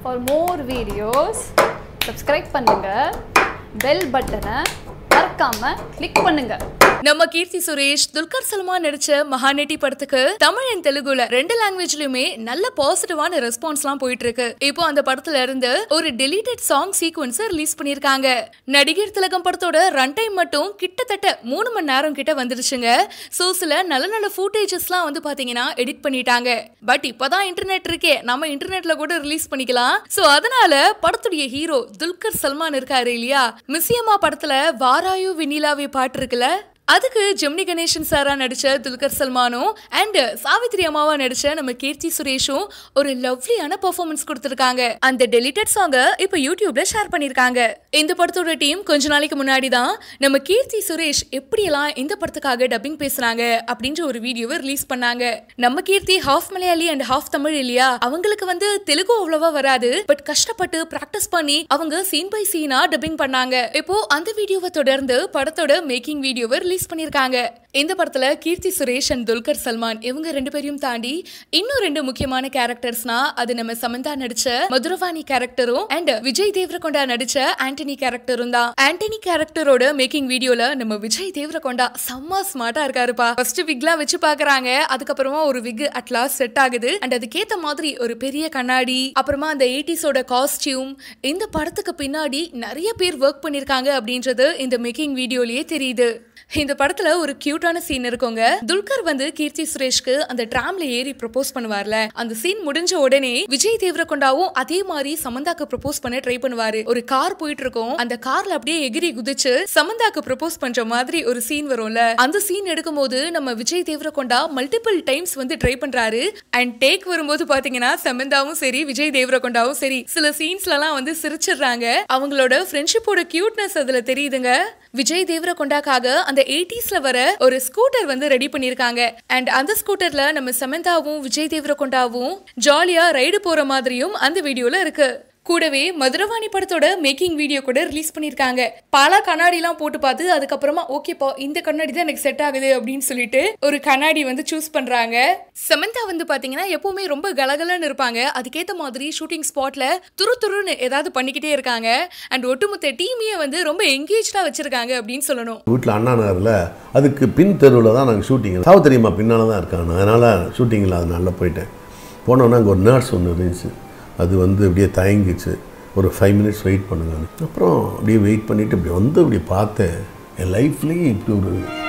for more videos subscribe பண்ணுங்க bell பட்டனை மறக்காம கிளிக் பண்ணுங்க நம்ம கீர்த்தி சுரேஷ் துல்கர் சல்மான் நடிச்ச மகாநட்டி படத்துக்கு தமிழ் அண்ட் தெலுங்குல ரெண்டு லாங்குவேஜ்லயுமே நல்ல பாசிட்டிவான ரெஸ்பான்ஸ்லாம் போயிட்டு இருக்கு இப்போ அந்த படத்துல இருந்து ஒரு டெலிட்டட் சாங் சீக்வன்ஸ் ரிலீஸ் பண்ணிருக்காங்க நடிகர் திலகம் படத்தோட ரன் டைம் மட்டும் கிட்டத்தட்ட மூணு மணி நேரம் கிட்ட வந்துருச்சுங்க சோ சில நல்ல நல்ல ஃபூட்டேஜஸ்லாம் வந்து பாத்தீங்கன்னா எடிட் பண்ணிட்டாங்க பட் இப்பதான் இன்டர்நெட் இருக்கே நம்ம இன்டர்நெட்ல கூட ரிலீஸ் பண்ணிக்கலாம் சோ அதனால படத்துடைய ஹீரோ துல்கர் சல்மான் இருக்காரு இல்லையா மிஸ்யம்மா படத்துல வாராயு வினிலாவே பாட்டு இருக்குல்ல அதுக்கு ஜெமினி கணேசன் சாரா நடிச்ச துல்கர் சல்மானும் அண்ட் சாவித்ரி அம்மாவா நடிச்ச நம்ம கீர்த்தி சுரேஷும் ஒரு லவ்லியான பெர்ஃபார்மன்ஸ் கொடுத்திருக்காங்க அந்த டெலிட்டட் சாங்க இப்போ யூடியூப்ல ஷேர் பண்ணிருக்காங்க இந்த படத்தோட டீம் கொஞ்ச நாளைக்கு முன்னாடி தான் நம்ம கீர்த்தி சுரேஷ் எப்படியெல்லாம் இந்த படத்துக்காக டப்பிங் பேசுறாங்க அப்படின்ற ஒரு வீடியோவை ரிலீஸ் பண்ணாங்க நம்ம Keerthy half Malayali and half Tamil இல்லையா அவங்களுக்கு வந்து தெலுங்கு அவ்வளவா வராது பட் கஷ்டப்பட்டு பிராக்டிஸ் பண்ணி அவங்க சீன் பை சீனா டப்பிங் பண்ணாங்க இப்போ அந்த வீடியோவை தொடர்ந்து படத்தோட மேக்கிங் வீடியோவை ரிலீஸ் பண்ணிருக்காங்க இந்த படத்துல கீர்த்தி சுரேஷ் அண்ட் துல்கர் சல்மான் இவங்க ரெண்டு பேரையும் தாண்டி இன்னும் ரெண்டு முக்கியமான கேரக்டர்ஸ்னா அது நம்ம சமந்தா நடிச்ச மதுரவாணி கேரக்டரும் அண்ட் விஜய் தேவரகொண்டா நடிச்ச ஆண்டனி கேரக்டரும் தான் ஆண்டனி கேரக்டரோட மேக்கிங் வீடியோல நம்ம விஜய் தேவரகொண்டா செம்ம ஸ்மார்ட்டா இருக்காருப்பா ஃபர்ஸ்ட் விக்லாம் வச்சு பாக்குறாங்க அதுக்கப்புறமா ஒரு விக் அட் லாஸ்ட் செட் ஆகுது அண்ட் அதுக்கேத்த மாதிரி ஒரு பெரிய கண்ணாடி அப்புறமா அந்த எயிட்டிஸோட காஸ்டியூம் இந்த படத்துக்கு பின்னாடி நிறைய பேர் ஒர்க் பண்ணிருக்காங்க அப்படின்றது இந்த மேக்கிங் வீடியோலயே தெரியுது இந்த படத்துல ஒரு கியூட்டான சீன் இருக்குங்க துல்கர் வந்து கீர்த்தி சுரேஷ்க்கு அந்த டிராம்ல ஏறி ப்ரப்போஸ் பண்ணுவார்ல அந்த சீன் முடிஞ்ச உடனே விஜய் தேவரகொண்டாவும் அதே மாதிரி சமந்தாக்கு ப்ரப்போஸ் பண்ண ட்ரை பண்ணுவாரு ஒரு கார் போயிட்டு இருக்கும் அந்த கார்ல அப்படியே எகிரி குதிச்சு சமந்தாக்கு ப்ரப்போஸ் பண்ற மாதிரி ஒரு சீன் வரும்ல அந்த சீன் எடுக்கும்போது நம்ம விஜய் தேவரகொண்டா மல்டிபிள் டைம்ஸ் வந்து ட்ரை பண்றாரு அண்ட் டேக் வரும்போது பாத்தீங்கன்னா சமந்தாவும் சரி விஜய் தேவரகொண்டாவும் சரி சில சீன்ஸ்லலாம் வந்து சிரிச்சிடுறாங்க அவங்களோட ஃப்ரெண்ட்ஷிப்போட கியூட்னஸ் அதுல தெரியுதுங்க விஜய் தேவரகொண்டாக்காக அந்த எயிட்டிஸ்ல வர ஒரு ஸ்கூட்டர் வந்து ரெடி பண்ணிருக்காங்க அண்ட் அந்த ஸ்கூட்டர்ல நம்ம சமந்தாவும் விஜய் தேவரகொண்டாவும் ஜாலியா ரைடு போற மாதிரியும் அந்த வீடியோல இருக்கு கூடவே மதுரவாணி படத்தோட மேக்கிங் வீடியோ கூட ரிலீஸ் பண்ணிருக்காங்க பல கண்ணாடிலாம் போட்டு பார்த்து அதுக்கப்புறமா ஓகேப்பா இந்த கண்ணாடி தான் எனக்கு செட் ஆகுது அப்படின்னு சொல்லிட்டு ஒரு கண்ணாடி வந்து சூஸ் பண்றாங்க சமந்தா வந்து பாத்தீங்கன்னா எப்பவுமே ரொம்ப கலகலன்னு இருப்பாங்க அதுக்கேத்த மாதிரி ஷூட்டிங் ஸ்பாட்ல துரு துருன்னு ஏதாவது பண்ணிக்கிட்டே இருக்காங்க அண்ட் ஒட்டுமொத்த டீமையே வந்து ரொம்ப எங்கேஜ்டா வச்சிருக்காங்க அப்படின்னு சொல்லணும் வீட்டில் அண்ணா நகரில் அதுக்கு பின் தெருவில் தான் நாங்கள் ஷூட்டிங் சாவு தெரியுமா பின்னால் தான் இருக்காங்க அதனால் ஷூட்டிங்கில் அது நல்லா போயிட்டேன் போனோன்னே அங்கே ஒரு நர்ஸ் ஒன்று இருந்துச்சு அது வந்து அப்படியே தயங்கிச்சு ஒரு ஃபைவ் மினிட்ஸ் வெயிட் பண்ணுங்க அப்புறம் அப்படியே வெயிட் பண்ணிவிட்டு இப்படி வந்து இப்படி பார்த்தேன் என் லைஃப்லேயும் இப்படி ஒரு